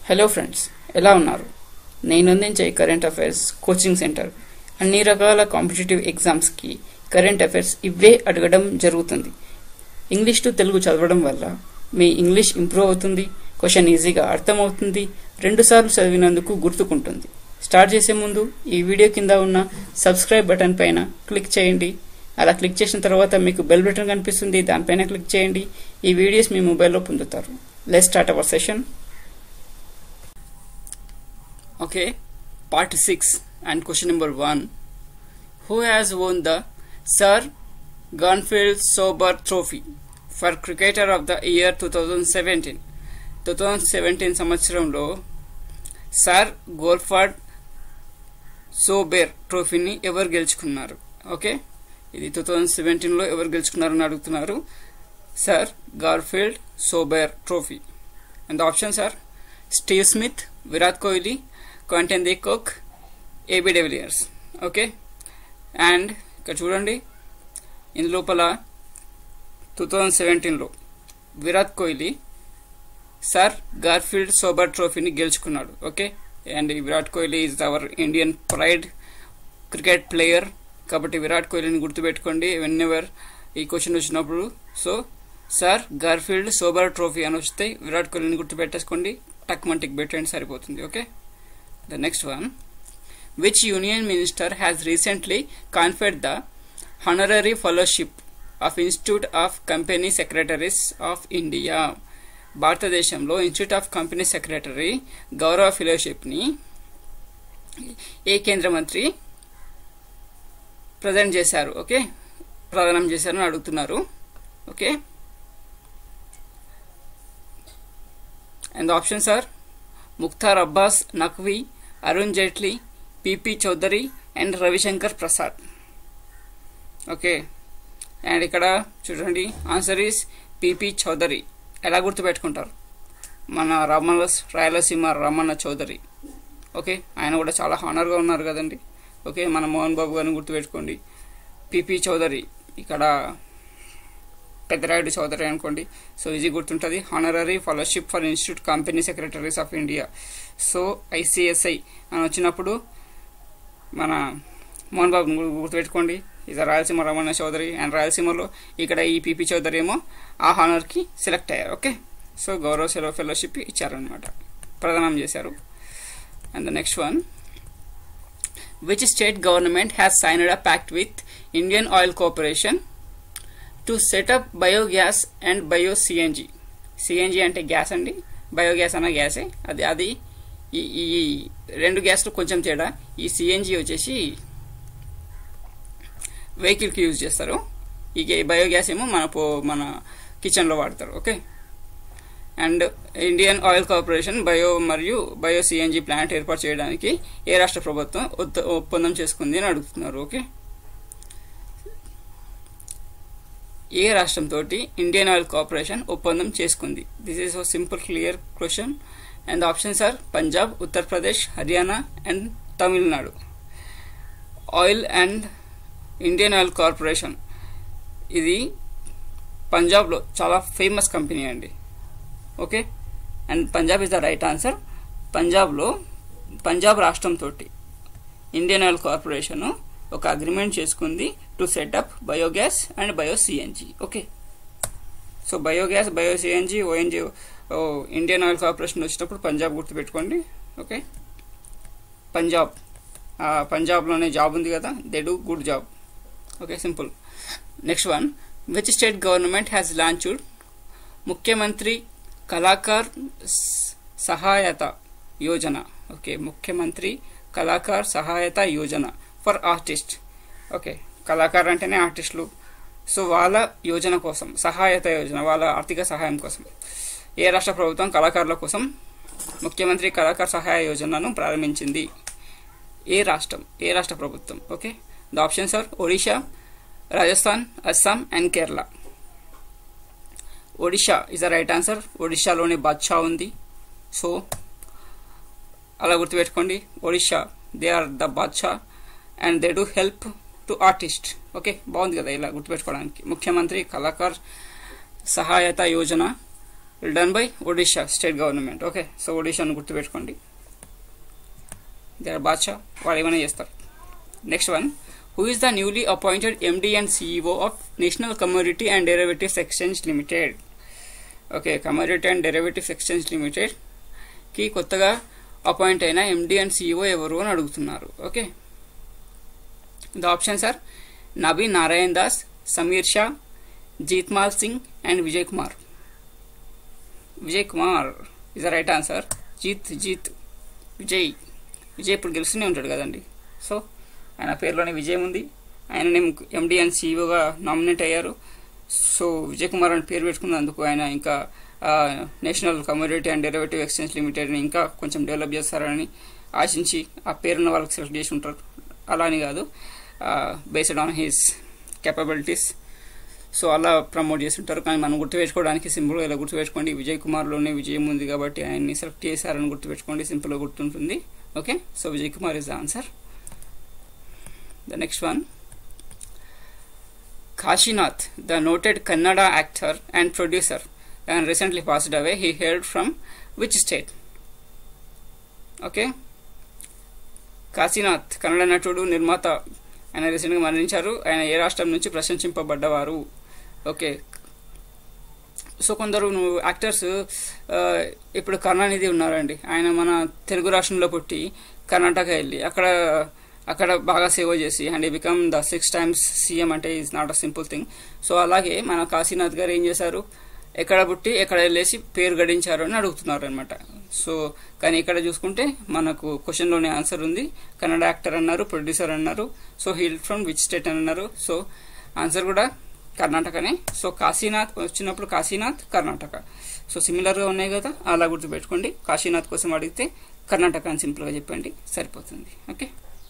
Hello friends ఎలా ఉన్నారు నేను అందించే కరెంట్ అఫైర్స్ కోచింగ్ సెంటర్ అన్ని రకాల కాంపిటేటివ్ ఎగ్జామ్స్కి కరెంట్ అఫైర్స్ ఇవే అడగడం జరుగుతుంది ఇంగ్లీష్ టు తెలుగు చదవడం వల్ల మీ ఇంగ్లీష్ ఇంప్రూవ్ అవుతుంది క్వశ్చన్ ఈజీగా అర్థమవుతుంది రెండుసార్లు చదివినందుకు గుర్తుకుంటుంది స్టార్ట్ చేసే ముందు ఈ వీడియో కింద ఉన్న సబ్స్క్రైబ్ బటన్ పైన క్లిక్ చేయండి అలా క్లిక్ చేసిన తర్వాత మీకు బెల్ బటన్ కనిపిస్తుంది దానిపైన క్లిక్ చేయండి ఈ వీడియోస్ మీ మొబైల్లో పొందుతారు let start our session Okay, part 6 and question number 1. Who has won the Sir Garfield Sober Trophy for Cricketer of the Year 2017? 2017 సంవత్సరంలో సార్ గోల్ఫర్డ్ సోబేర్ ట్రోఫీని ఎవరు గెలుచుకున్నారు ఓకే ఇది టూ థౌజండ్ సెవెంటీన్లో ఎవరు గెలుచుకున్నారని అడుగుతున్నారు sir Garfield Sobers trophy and options are Steve Smith Virat Kohli Quinton de Kock AB de Villiers okay and ఇక్కడ చూడండి ఇందులోపల టూ థౌజండ్ సెవెంటీన్లో Virat Kohli sir Garfield Sobers ట్రోఫీని గెలుచుకున్నాడు okay and Virat Kohli is our Indian pride cricket player కాబట్టి విరాట్ కోహ్లీని గుర్తుపెట్టుకోండి వెన్ ఎవర్ ఈ క్వశ్చన్ వచ్చినప్పుడు so sir Garfield Sobers trophy అని వస్తే విరాట్ కోహ్లీని గుర్తుపెట్టేసుకోండి టక్ మంటికి పెట్టండి సరిపోతుంది okay The next one. Which union minister has recently conferred the honorary fellowship of Institute of Company Secretaries of India? భారతదేశంలో ఇన్స్టిట్యూట్ ఆఫ్ కంపెనీ సెక్రటరీ గౌరవ ఫెలోషిప్ని ఏ కేంద్ర మంత్రి ప్రజెంట్ చేశారు ఓకే ప్రదానం చేశారని అడుగుతున్నారు okay and options are Mukhtar Abbas Naqvi Arun Jaitley PP Chaudhary and Ravishankar Prasad okay and ఇక్కడ చూడండి ఆన్సర్ ఈస్ పిపి చౌదరి ఎలా గుర్తుపెట్టుకుంటారు మన రమణ రాయలసీమ రమణ చౌదరి ఓకే ఆయన కూడా చాలా హానర్గా ఉన్నారు కదండి ఓకే మన మోహన్ బాబు గారిని గుర్తుపెట్టుకోండి పిపి చౌదరి ఇక్కడ పెద్దరాయుడు చౌదరి అనుకోండి సో ఈజీ గుర్తుంటుంది honorary fellowship for institute company secretaries of India so ICSI అని వచ్చినప్పుడు మన మోహన్ బాబు గుర్తుపెట్టుకోండి ఇది రాయలసీమ రమణ చౌదరి అండ్ రాయలసీమలో ఇక్కడ ఈ పిపి చౌదరి ఏమో ఆ హానర్కి సెలెక్ట్ అయ్యారు ఓకే సో గౌరవ సెలవు ఫెలోషిప్ ఇచ్చారనమాట ప్రదానం చేశారు and the next one which state government has signed a pact with Indian oil Corporation to set up biogas and bio CNG CNG అంటే గ్యాస్ అండి బయోగ్యాస్ అన్న గ్యాసే అది అది ఈ ఈ రెండు గ్యాస్లు కొంచెం తేడా ఈ సిఎన్జి వచ్చేసి వెహికల్కి యూజ్ చేస్తారు ఈ బయోగ్యాస్ ఏమో మన పో మన కిచెన్లో వాడతారు okay and Indian oil Corporation bio మరియు బయో సిఎన్జి ప్లాంట్ ఏర్పాటు చేయడానికి ఏ రాష్ట్ర ప్రభుత్వం ఒప్పందం చేసుకుంది అని అడుగుతున్నారు ఓకే ఏ రాష్ట్రంతో ఇండియన్ ఆయిల్ కార్పొరేషన్ ఒప్పందం చేసుకుంది this is a simple clear question and options are Punjab Uttar Pradesh Haryana and Tamil Nadu oil and Indian oil corporation ఇది పంజాబ్లో చాలా ఫేమస్ కంపెనీ అండి okay and Punjab is the right answer పంజాబ్లో పంజాబ్ రాష్ట్రంతో ఇండియన్ ఆయిల్ కార్పొరేషను ఒక అగ్రిమెంట్ చేసుకుంది to set up biogas and bio CNG okay so biogas bio CNG ONG Indian oil corporation వచ్చినప్పుడు పంజాబ్ గుర్తుపెట్టుకోండి ఓకే పంజాబ్ పంజాబ్లోనే జాబ్ ఉంది కదా they do good job okay simple next one which state government has launched Mukhyamantri Kalakar Sahayata Yojana okay Mukhyamantri Kalakar Sahayata Yojana for artist okay కళాకారు అంటేనే ఆర్టిస్టులు so వాళ్ళ యోజన కోసం సహాయత యోజన వాళ్ళ ఆర్థిక సహాయం కోసం ఏ రాష్ట్ర ప్రభుత్వం కళాకారుల కోసం ముఖ్యమంత్రి కళాకార్ సహాయ యోజనను ప్రారంభించింది ఏ రాష్ట్రం ఏ రాష్ట్ర ప్రభుత్వం okay the options are Odisha Rajasthan Assam and Kerala Odisha is the right answer ఒడిషాలోని బాద్షా ఉంది సో అలా గుర్తుపెట్టుకోండి ఒడిషా దే ఆర్ ద బాద్షా and they do help to artist okay బాగుంది కదా ఇలా గుర్తుపెట్టుకోవడానికి Mukhyamantri Kalakar Sahayata Yojana done by Odisha state government okay so ఒడిషాను గుర్తుపెట్టుకోండి దేర్ బాద్షా వాళ్ళు ఏమైనా చేస్తారు next one who is the newly appointed MD and CEO of national community and derivatives exchange limited okay community and derivatives exchange limited కి కొత్తగా అపాయింట్ అయిన ఎండి and CEO ఎవరు అని అడుగుతున్నారు okay the options are Nabi Narayan Das Sameer Shah Jeetmal Singh and Vijay Kumar Vijay Kumar is the right answer జీత్ జీత్ విజయ్ విజయ్ ఇప్పుడు గెలుస్తూనే ఉంటాడు కదండి సో ఆయన పేరులోనే విజయం ఉంది ఆయన ఎండి అండ్ సిఇఓగా నామినేట్ అయ్యారు సో విజయ్ కుమార్ అని పేరు పెట్టుకున్నందుకు ఆయన ఇంకా national community and derivative exchange లిమిటెడ్ని ఇంకా కొంచెం డెవలప్ చేస్తారని ఆశించి ఆ పేరున్న వాళ్ళకి సెలెక్ట్ చేసి ఉంటారు అలా అని కాదు based on his capabilities so అలా ప్రమోట్ చేస్తుంటారు కానీ మనం గుర్తుపెట్టుకోవడానికి సింపుల్గా ఇలా గుర్తుపెట్టుకోండి విజయ్ కుమార్లోనే విజయం ఉంది కాబట్టి ఆయన్ని సెలెక్ట్ చేశారని గుర్తుపెట్టుకోండి సింపుల్గా గుర్తుంటుంది okay so Vijay Kumar is the answer the next one Kashinath, the noted Kannada actor and producer, and recently passed away. He hailed from which state? Okay Kashinath Kannada నటుడు నిర్మాత ఆయన రీసెంట్గా మరణించారు ఆయన ఏ రాష్ట్రం నుంచి ప్రశంసింపబడ్డవారు ఓకే సో కొందరు యాక్టర్స్ ఇప్పుడు కరుణానిధి ఉన్నారండి ఆయన మన తెలుగు రాష్ట్రంలో పుట్టి కర్ణాటక వెళ్ళి అక్కడ అక్కడ బాగా సేవ చేసి అండ్ ఈ become the six times CM అంటే is not a simple thing so అలాగే మన కాశీనాథ్ గారు ఏం చేశారు ఎక్కడ పుట్టి ఎక్కడ వెళ్ళేసి పేరు గడించారు అని అడుగుతున్నారు అనమాట సో కానీ ఇక్కడ చూసుకుంటే మనకు క్వశ్చన్లోనే ఆన్సర్ ఉంది కన్నడ యాక్టర్ అన్నారు ప్రొడ్యూసర్ అన్నారు so hail from which state అని అన్నారు సో ఆన్సర్ కూడా కర్ణాటకనే సో కాశీనాథ్ వచ్చినప్పుడు కాశీనాథ్ కర్ణాటక సో సిమిలర్గా ఉన్నాయి కదా అలా గుర్తుపెట్టుకోండి కాశీనాథ్ కోసం అడిగితే కర్ణాటక అని సింపుల్గా చెప్పండి సరిపోతుంది okay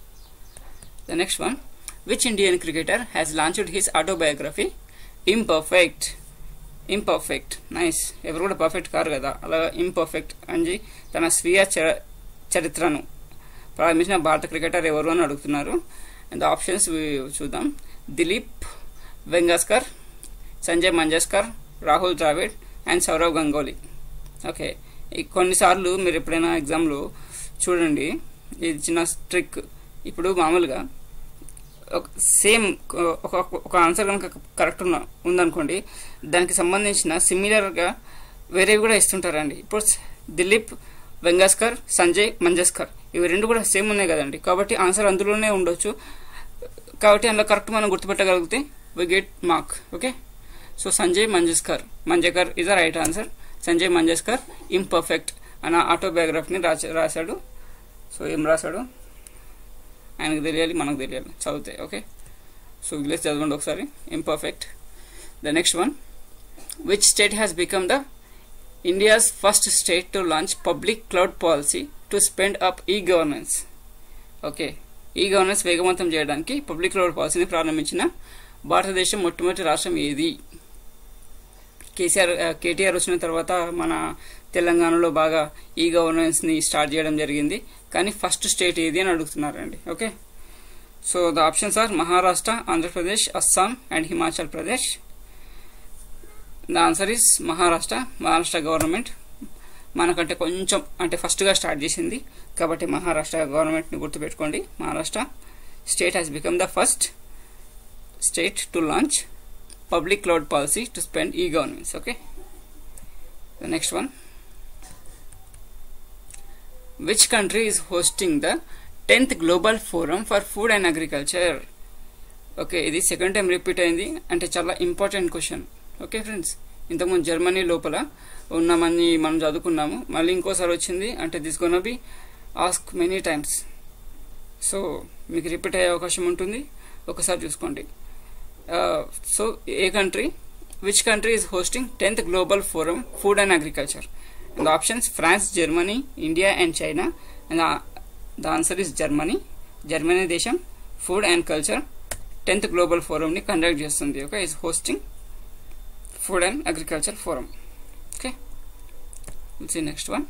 The next one. Which Indian cricketer has launched his autobiography? Imperfect. Imperfect nice ఎవరు కూడా పర్ఫెక్ట్ కారు కదా అలా ఇంపర్ఫెక్ట్ అని తన స్వీయ చరిత్రను ప్రారంభించిన భారత క్రికెటర్ ఎవరు అని అడుగుతున్నారు అండ్ ద ఆప్షన్స్ చూద్దాం దిలీప్ వెంగస్కర్ సంజయ్ మంజస్కర్ రాహుల్ ద్రావిడ్ అండ్ సౌరవ్ గంగోలీ ఓకే కొన్నిసార్లు మీరు ఎప్పుడైనా ఎగ్జామ్లో చూడండి ఇది చిన్న ట్రిక్ ఇప్పుడు మామూలుగా సేమ్ ఒక ఒక ఆన్సర్ కనుక కరెక్ట్ ఉన్న ఉందనుకోండి దానికి సంబంధించిన సిమిలర్గా వేరేవి కూడా ఇస్తుంటారండి ఇప్పుడు దిలీప్ వెంగస్కర్ సంజయ్ మంజస్కర్ ఇవి రెండు కూడా సేమ్ ఉన్నాయి కదండి కాబట్టి ఆన్సర్ అందులోనే ఉండొచ్చు కాబట్టి అందులో కరెక్ట్ మనం గుర్తుపెట్టగలిగితే we get mark okay so Sanjay Manjrekar Manjrekar is the right answer Sanjay Manjrekar imperfect అన్న ఆటోబయోగ్రఫీని రాశాడు సో ఏం రాశాడు ఆయనకు తెలియాలి మనకు తెలియాలి చదివితే ఓకే సో విలేజ్ చదవండి ఒకసారి imperfect the next one which state has become the India's first state to launch public cloud policy to spend up e governance okay e governance వేగవంతం చేయడానికి పబ్లిక్ క్లౌడ్ పాలసీని ప్రారంభించిన భారతదేశం మొట్టమొదటి రాష్ట్రం ఏది కేసీఆర్ కేటీఆర్ వచ్చిన తర్వాత మన తెలంగాణలో బాగా ఈ గవర్నెన్స్ని స్టార్ట్ చేయడం జరిగింది కానీ ఫస్ట్ స్టేట్ ఏది అని అడుగుతున్నారండి okay so the options are Maharashtra Andhra Pradesh Assam and Himachal Pradesh the answer is Maharashtra Maharashtra government మనకంటే కొంచెం అంటే ఫస్ట్గా స్టార్ట్ చేసింది కాబట్టి మహారాష్ట్ర గవర్నమెంట్ని గుర్తుపెట్టుకోండి Maharashtra state has become the first state to launch public cloud policy to spend e-governance okay the next one which country is hosting the 10th global forum for food and agriculture okay ఇది second time repeat అయింది అంటే చాలా important question okay friends ఇంతకుముందు Germany లోపల ఉన్నామని మనం చదువుకున్నాము మళ్ళీ ఇంకోసారి వచ్చింది అంటే this gonna be ask many times so మీకు రిపీట్ అయ్యే అవకాశం ఉంటుంది ఒకసారి చూసుకోండి సో ఏ country which country is hosting tenth global forum food and agriculture the options France Germany India and China and the answer is Germany Germany దేశం food and culture tenth global ఫోరంని conduct చేస్తుంది okay is hosting food and agriculture forum okay see next one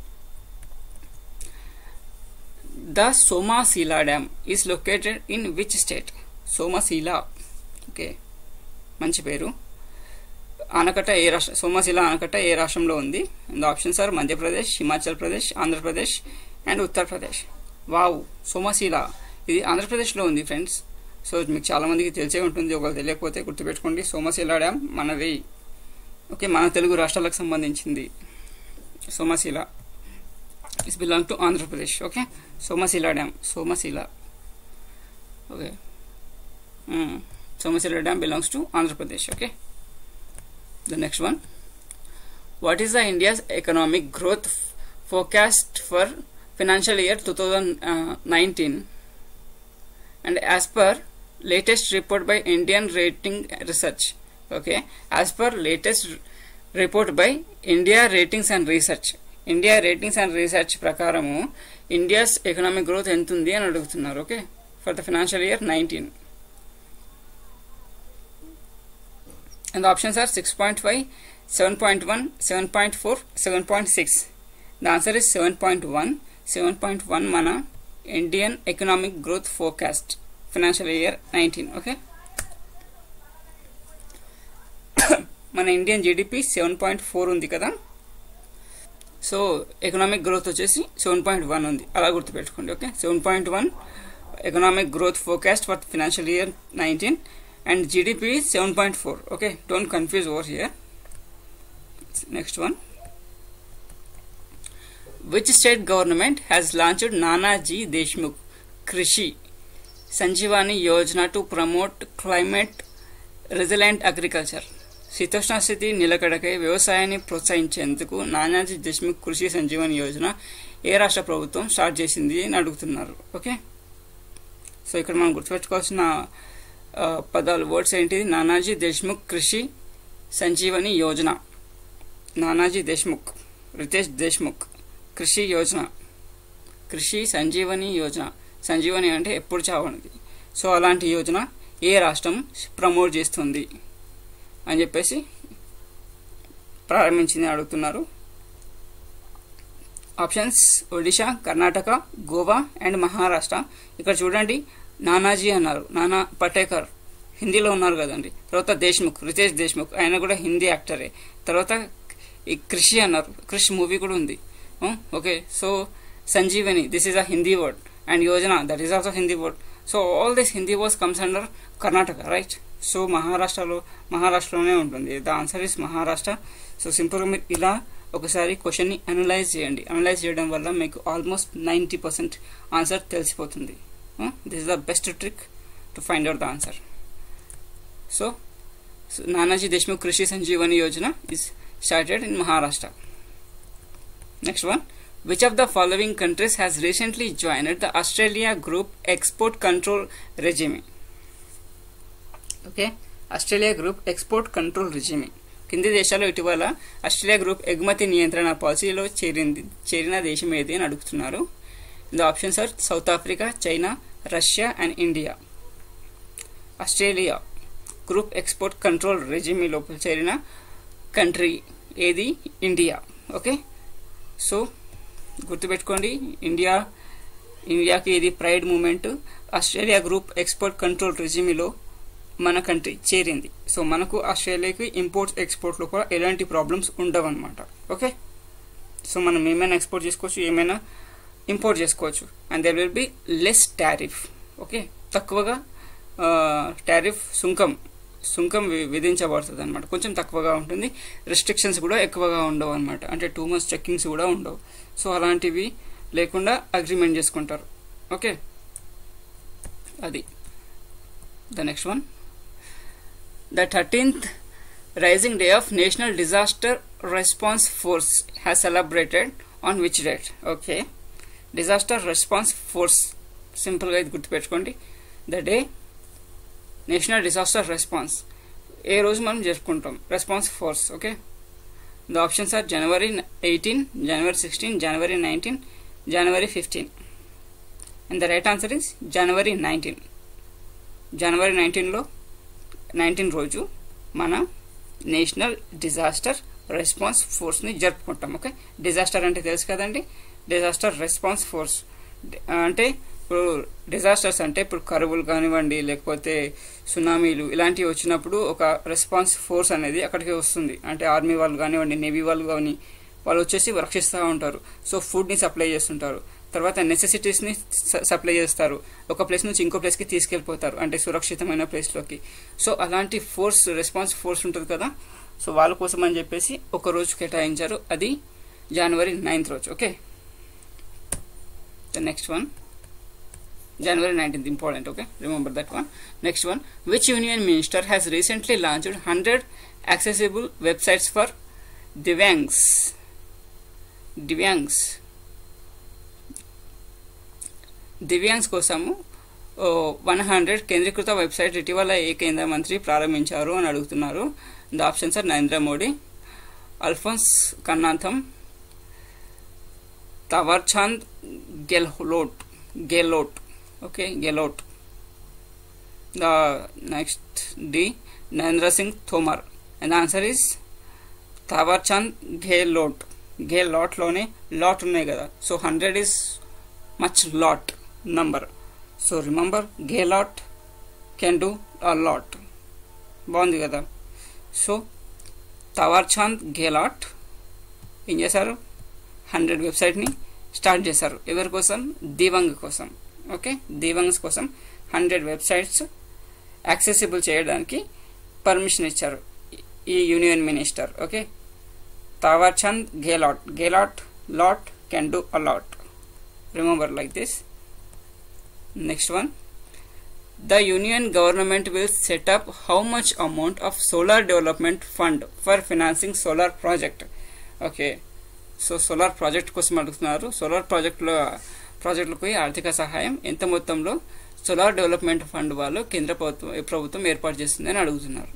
the Somasila dam is located in which state Somasila okay మంచి పేరు ఆనకట్ట ఏ రాష్ట్ర సోమశిల ఆనకట్ట ఏ రాష్ట్రంలో ఉంది the options are Madhya Pradesh Himachal Pradesh Andhra Pradesh and Uttar Pradesh wow Somasila ఇది ఆంధ్రప్రదేశ్లో ఉంది ఫ్రెండ్స్ సో మీకు చాలా మందికి తెలిసే ఉంటుంది ఒకవేళ తెలియకపోతే గుర్తుపెట్టుకోండి సోమశిల డ్యామ్ మనది ఓకే మన తెలుగు రాష్ట్రాలకు సంబంధించింది Somasila is belong to Andhra Pradesh okay Somasila dam Somasila okay Somasila dam belongs to Andhra Pradesh okay the next one what is the india's economic growth f- forecast for financial year 2019 and as per latest report by indian rating research okay as per latest r- report by india ratings and research India ratings and research ప్రకారము India's economic growth ఎంత ఉంది అని అడుగుతున్నారు okay for the financial year nineteen and the options are 6.5 7.1 7.4 7.6 the answer is 7.1 7.1 మన Indian economic growth forecast financial year nineteen okay మన Indian GDP seven point four ఉంది కదా so economic growth వచ్చేసి seven point one ఉంది అలా గుర్తుపెట్టుకోండి okay seven point one economic growth forecast for financial year nineteen and GDP is 7.4 okay don't confuse over here next one which state government has launched Nanaji Deshmukh Krishi Sanjivani Yojana to promote climate resilient agriculture శీతోష్ణ స్థితి నిలకడకై వ్యవసాయాన్ని ప్రోత్సహించేందుకు నానాజీ దేశ్ముఖ్ కృషి సంజీవని యోజన ఏ రాష్ట్ర ప్రభుత్వం start చేసింది అని అడుగుతున్నారు okay so ఇక్కడ మనం గుర్తుపెట్టుకోవాల్సిన ఆ, పదాలు వర్డ్స్ ఏంటిది నానాజీ దేశ్ముఖ్ కృషి సంజీవని యోజన నానాజీ దేశ్ముఖ్ రితేష్ దేశ్ముఖ్ కృషి యోజన కృషి సంజీవని యోజన సంజీవని అంటే ఎప్పుడు చావనిది సో అలాంటి యోజన ఏ రాష్ట్రం ప్రమోట్ చేస్తుంది అని చెప్పేసి ప్రారంభించింది అడుగుతున్నారు ఆప్షన్స్ ఒడిషా కర్ణాటక గోవా అండ్ మహారాష్ట్ర ఇక్కడ చూడండి నానాజీ అన్నారు నానా పటేకర్ హిందీలో ఉన్నారు కదండి తర్వాత దేశ్ముఖ్ రితేష్ దేశ్ముఖ్ ఆయన కూడా హిందీ యాక్టరే తర్వాత ఈ కృషి అన్నారు క్రిష్ మూవీ కూడా ఉంది okay so Sanjeevani this is a Hindi word and yojana that is also Hindi word so all this Hindi words comes under Karnataka right so మహారాష్ట్రలో మహారాష్ట్రలోనే ఉంటుంది the answer is Maharashtra so సింపుల్గా మీరు ఇలా ఒకసారి క్వశ్చన్ని అనలైజ్ చేయండి అనలైజ్ చేయడం వల్ల మీకు ఆల్మోస్ట్ నైంటీ పర్సెంట్ ఆన్సర్ తెలిసిపోతుంది this is the best trick to find out the answer so Nanaji Deshmukh Krishi Sanjeevani Yojana is started in Maharashtra next one which of the following countries has recently joined the Australia group export control regime okay Australia group export control regime కింది దేశాల్లో ఇటీవల Australia group ఎగుమతి నియంత్రణ పాలసీలో చేరింది చేరిన దేశం ఏది అని అడుగుతున్నారు the options are south Africa China Russia and India Australia group export control regime లోపల చేరిన కంట్రీ ఏది ఇండియా ఓకే సో గుర్తుపెట్టుకోండి ఇండియా ఇండియాకి ఇది pride moment Australia group export control రెజిమీలో మన కంట్రీ చేరింది సో మనకు ఆస్ట్రేలియాకి ఇంపోర్ట్స్ ఎక్స్పోర్ట్లో కూడా ఎలాంటి ప్రాబ్లమ్స్ ఉండవు అనమాట ఓకే సో మనం ఏమైనా ఎక్స్పోర్ట్ చేసుకోవచ్చు ఏమైనా ఇంపోర్ట్ చేసుకోవచ్చు and there will be less tariff okay తక్కువగా టారిఫ్ సుంకం సుంకం వి- విధించబడుతుంది అనమాట కొంచెం తక్కువగా ఉంటుంది రెస్ట్రిక్షన్స్ కూడా ఎక్కువగా ఉండవు అనమాట అంటే టూ మంత్స్ చెక్కింగ్స్ కూడా ఉండవు సో అలాంటివి లేకుండా అగ్రిమెంట్ చేసుకుంటారు ఓకే అది the next one the thirteenth raising day of national disaster response force has celebrated on which date okay disaster response force సింపుల్గా ఇది గుర్తుపెట్టుకోండి the day national disaster response ఏ రోజు మనం జరుపుకుంటాం response force okay the options are January eighteen January sixteen January nineteen January fifteen and the right answer is January nineteen జనవరి నైన్టీన్లో nineteen రోజు మన నేషనల్ డిజాస్టర్ రెస్పాన్స్ ఫోర్స్ని జరుపుకుంటాం ఓకే డిజాస్టర్ అంటే తెలుసు కదండి డిజాస్టర్ రెస్పాన్స్ ఫోర్స్ అంటే ఇప్పుడు డిజాస్టర్స్ అంటే ఇప్పుడు కరువులు కానివ్వండి లేకపోతే సునామీలు ఇలాంటివి వచ్చినప్పుడు ఒక రెస్పాన్స్ ఫోర్స్ అనేది అక్కడికి వస్తుంది అంటే ఆర్మీ వాళ్ళు కానివ్వండి నేవీ వాళ్ళు కానీ వాళ్ళు వచ్చేసి రక్షిస్తూ ఉంటారు సో ఫుడ్ని సప్లై చేస్తుంటారు తర్వాత నెసెసిటీస్ని సప్లై చేస్తారు ఒక ప్లేస్ నుంచి ఇంకో ప్లేస్కి తీసుకెళ్ళిపోతారు అంటే సురక్షితమైన ప్లేస్లోకి సో అలాంటి ఫోర్స్ రెస్పాన్స్ ఫోర్స్ ఉంటుంది కదా సో వాళ్ళ కోసం అని చెప్పేసి ఒక రోజు కేటాయించారు అది జనవరి నైన్త్ రోజు okay the next one January 19th, important, okay? Remember that one. Next one. Which union minister has recently launched 100 accessible websites for Divyangs? Divyangs. Divyangs కోసము వన్ హండ్రెడ్ కేంద్రీకృత వెబ్సైట్ ఇటీవల ఏ కేంద్ర మంత్రి ప్రారంభించారు అని అడుగుతున్నారు the options are Narendra Modi Alphons Kannanthanam Thaawarchand Gehlot Gehlot okay Gelot the next D Narendra Singh Thomar and the answer is Tawar Chand Gehlot Gehlot లోనే lot ఉన్నాయి కదా so hundred is much lot number so remember Gehlot can do a lot బాగుంది కదా so తవార్ Chand గేలాట్ ఏం చేశారు hundred వెబ్సైట్ని start చేశారు ఎవరి కోసం దివంగ్ కోసం ఓకే దివంగ్స్ కోసం హండ్రెడ్ వెబ్సైట్స్ యాక్సెసిబుల్ చేయడానికి పర్మిషన్ ఇచ్చారు ఈ union minister okay Thaawar Chand Gehlot Gehlot lot can do a lot remember like this next one the union government will set up how much amount of solar development fund for financing solar project okay so solar project కోసం అడుగుతున్నారు solar ప్రాజెక్టులో ప్రాజెక్టులకు ఆర్థిక సహాయం ఎంత మొత్తంలో solar development fund వాళ్ళు కేంద్ర ప్రభుత్వం ప్రభుత్వం ఏర్పాటు చేస్తుందని అడుగుతున్నారు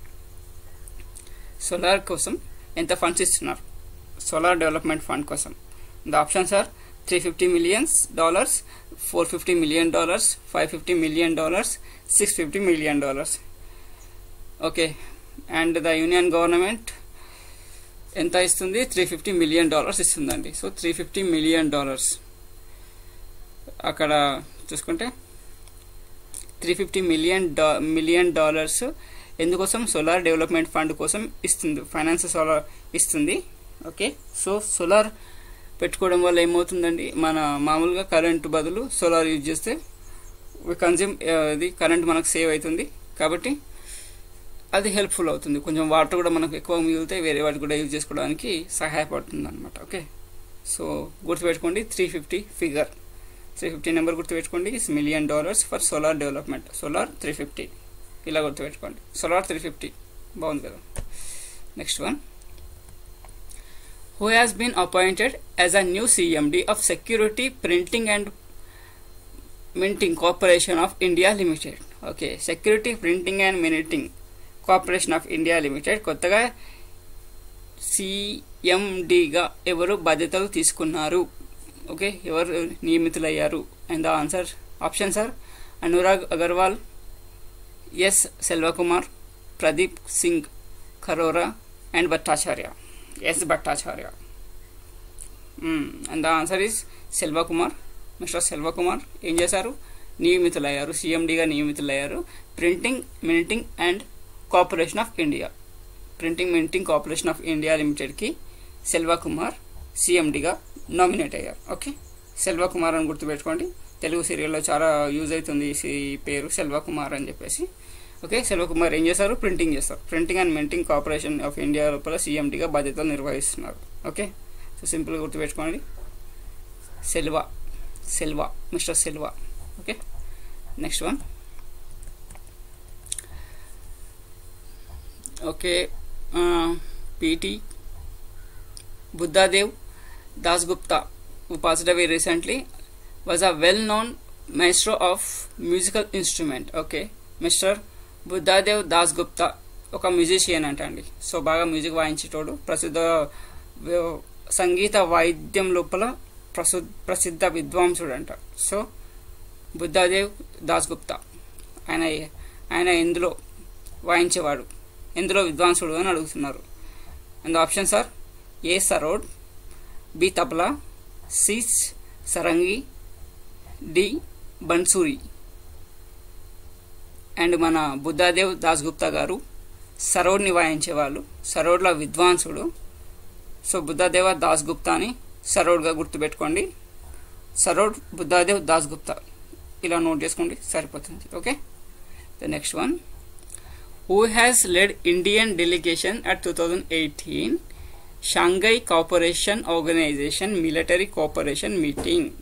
సోలార్ కోసం ఎంత ఫండ్స్ ఇస్తున్నారు సోలార్ డెవలప్మెంట్ ఫండ్ కోసం the options are three fifty millions dollars four fifty million dollars five fifty million dollars six fifty million dollars okay and the union government ఎంత ఇస్తుంది త్రీ ఫిఫ్టీ మిలియన్ డాలర్స్ ఇస్తుందండి so three fifty million dollars అక్కడ చూసుకుంటే three fifty million డా million dollars ఎందుకోసం solar development fund కోసం ఇస్తుంది finance solar ఇస్తుంది ఓకే సో సోలార్ పెట్టుకోవడం వల్ల ఏమవుతుందండి మన మామూలుగా కరెంట్ బదులు సోలార్ యూజ్ చేస్తే కన్జ్యూమ్ అది కరెంట్ మనకు సేవ్ అవుతుంది కాబట్టి అది హెల్ప్ఫుల్ అవుతుంది కొంచెం వాటర్ కూడా మనకు ఎక్కువ మిగిలితే వేరే వాటి కూడా యూజ్ చేసుకోవడానికి సహాయపడుతుంది అనమాట ఓకే సో గుర్తుపెట్టుకోండి three fifty figure three fifty number గుర్తుపెట్టుకోండి is million dollars for solar development solar three fifty ఇలా గుర్తుపెట్టుకోండి సోలార్ త్రీ ఫిఫ్టీ బాగుంది కదా next one who has been appointed as a new CMD of Security Printing and Minting Corporation of India Limited. Okay security printing and minting corporation of India limited కొత్తగా సిఎండిగా ఎవరు బాధ్యతలు తీసుకున్నారు okay ఎవరు నియమితులయ్యారు and the answer option sir Anurag Agarwal S Selvakumar Pradeep Singh Kharola and Bhattacharya S Bhattacharya and the answer is Selvakumar mister Selvakumar ఏం చేశారు నియమితులయ్యారు సిఎండిగా నియమితులయ్యారు printing minting and corporation of India printing minting corporation of India లిమిటెడ్కి సెల్వకుమార్ సిఎండిగా నామినేట్ అయ్యారు ఓకే సెల్వకుమార్ అని గుర్తుపెట్టుకోండి తెలుగు సీరియల్లో చాలా యూజ్ అవుతుంది ఈ పేరు సెల్వకుమార్ అని చెప్పేసి ఓకే సెల్వకుమార్ ఏం చేస్తారు ప్రింటింగ్ చేస్తారు printing and minting corporation of India లోపల సీఎంటీగా బాధ్యతలు నిర్వహిస్తున్నారు ఓకే సో సింపుల్గా గుర్తుపెట్టుకోండి Selva Selva mister Selva okay next one okay PT Buddhadev Dasgupta who passed away recently was a well-known maestro of musical instrument okay mr Buddhadev Das Gupta ఒక మ్యూజిషియన్ అంట అండి సో బాగా మ్యూజిక్ వాయించేటోడు ప్రసిద్ధ సంగీత వాయిద్యం లోపల ప్రసు ప్రసిద్ధ విద్వాంసుడు అంట సో బుద్ధాదేవ్ దాస్ గుప్తా ఆయన ఆయన ఎందులో వాయించేవాడు ఎందులో విద్వాంసుడు అని అడుగుతున్నారు and options are A sarod B tabla C sarangi D bansuri and మన బుద్ధాదేవ్ దాస్గుప్తా గారు సరోడ్ని వాయించేవాళ్ళు సరోడ్ల విద్వాంసుడు సో బుద్ధాదేవ దాస్గుప్తా అని సరోడ్గా గుర్తుపెట్టుకోండి సరోడ్ బుద్ధాదేవ్ దాస్గుప్తా ఇలా నోట్ చేసుకోండి సరిపోతుంది okay the next one who has led Indian delegation at two thousand eighteen Shanghai cooperation organisation military cooperation meeting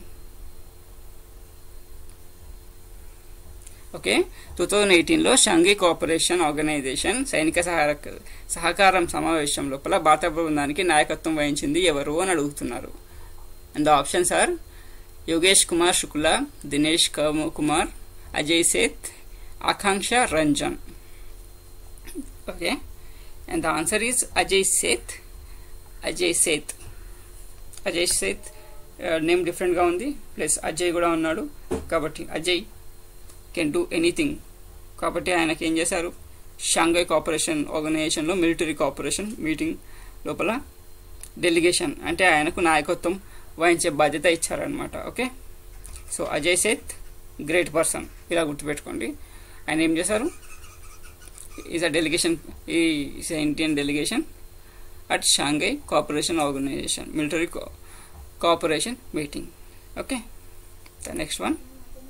okay two thousand ఎయిటీన్లో Shanghai cooperation organisation సైనిక సహార సహకారం సమావేశం లోపల భారత బృందానికి నాయకత్వం వహించింది ఎవరు అని అడుగుతున్నారు and the options are Yogesh Kumar Shukla Dinesh Kumar Ajay Seth Akanksha Ranjan okay and the answer is Ajay Seth Ajay Seth Ajay Seth name డిఫరెంట్గా ఉంది ప్లస్ అజయ్ కూడా ఉన్నాడు కాబట్టి అజయ్ కెన్ డూ ఎనీథింగ్ కాబట్టి ఆయనకి ఏం చేశారు షాంఘై కోఆపరేషన్ ఆర్గనైజేషన్లో మిలిటరీ కోఆపరేషన్ మీటింగ్ లోపల డెలిగేషన్ అంటే ఆయనకు నాయకత్వం వహించే బాధ్యత ఇచ్చారనమాట okay so Ajay Seth great person ఇలా గుర్తుపెట్టుకోండి ఆయన ఏం చేశారు is a delegation is Indian delegation at Shanghai cooperation organisation military cooperation meeting okay the next one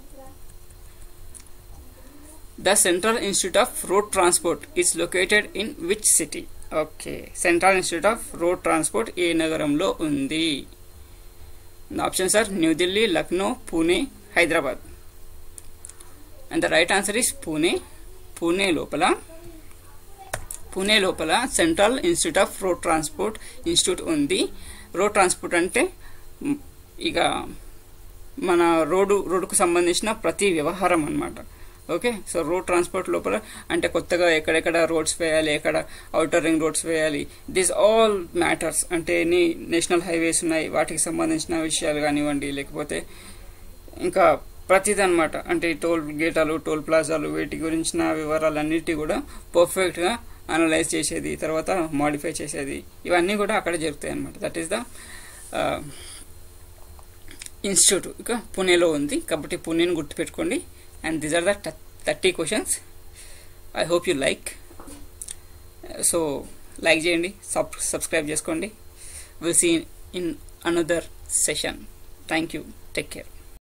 The Central Institute of Road Transport is located in which city? Okay central institute of road transport ఏ నగరంలో ఉంది options are New Delhi Lucknow Pune Hyderabad and the right answer is Pune Pune లోపల పూణే లోపల central institute of road transport institute ఉంది road transport అంటే ఇక మన road రోడ్డుకు సంబంధించిన ప్రతి వ్యవహారం అనమాట ఓకే సో రోడ్ ట్రాన్స్పోర్ట్ లోపల అంటే కొత్తగా ఎక్కడెక్కడ రోడ్స్ వేయాలి ఎక్కడ అవుటర్ రింగ్ రోడ్స్ వేయాలి దిస్ ఆల్ మ్యాటర్స్ అంటే ఎన్ని నేషనల్ హైవేస్ ఉన్నాయి వాటికి సంబంధించిన విషయాలు కానివ్వండి లేకపోతే ఇంకా ప్రతిది అనమాట అంటే టోల్ గేటాలు టోల్ ప్లాజాలు వీటి గురించిన వివరాలన్నిటి కూడా పర్ఫెక్ట్గా అనలైజ్ చేసేది తర్వాత మాడిఫై చేసేది ఇవన్నీ కూడా అక్కడ జరుగుతాయి అనమాట దట్ ఈస్ ద ఇన్స్టిట్యూట్ ఇక పూణేలో ఉంది కాబట్టి పూణేని గుర్తుపెట్టుకోండి and these are the 30 questions i hope you like so like చేయండి సబ్ సబ్స్క్రైబ్ చేసుకోండి will see in another session thank you take care